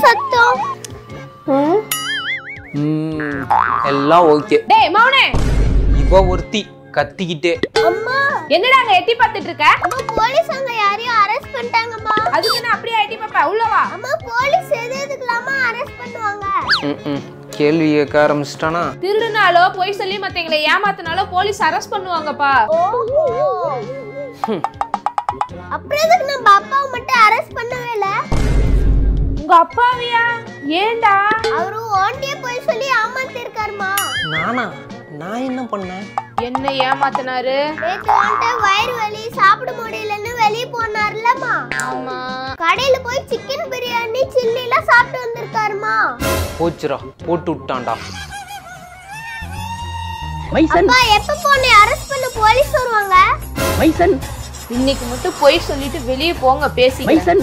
சத்தம் ம், எல்லாம் ஓகே டேய் மௌனே இவ ஒருத்தி கத்திக்கிட்டே அம்மா என்னடா அங்க எட்டி பார்த்துட்டு இருக்க அம்மா போலீஸ் அங்க யாரையும் அரெஸ்ட் பண்ணிட்டாங்கம்மா அதுக்கு என்ன அப்படியே எட்டி பாப்பா உள்ள வா அம்மா போலீஸ் எது எதுக்கலாமா அரெஸ்ட் பண்ணுவாங்க ம், ம். கேள்வி கேட்க ஆரம்பிச்சிட்டானா திருடுனாலோ பொய் சொல்லி மத்தவங்களை ஏமாத்தினாலோ போலீஸ் அரெஸ்ட் பண்ணுவாங்கப்பா அப்புறம் எதுக்கு நம்ம அப்பாவை மட்டும் அரெஸ்ட் பண்ணவே இல்ல உங்க அப்பாவியா ஏன்டா அவரு ஓண்டியே போய் சொல்லி ஏமாத்திருக்காருமா நானா நான் என்ன பண்ணேன் என்ன ஏமாத்தினாரு நேத்து வந்துட்டு வயிறு வலி சாப்பிட முடியலன்னு வெளியே போனார்லம்மா ஆமா கடையில போய் சிக்கன் பிரியாணி சில்லி எல்லாம் சாப்பிட்டு வந்திருக்காருமா போச்சுரா போட்டு விட்டான்டா மைசன் அப்பா எப்ப போனே அரெஸ்ட் பண்ண போலீஸ் வருவாங்க மைசன் இன்னைக்கு மட்டும் பொய் சொல்லிட்டு வெளியே போங்க பேசி மைசன்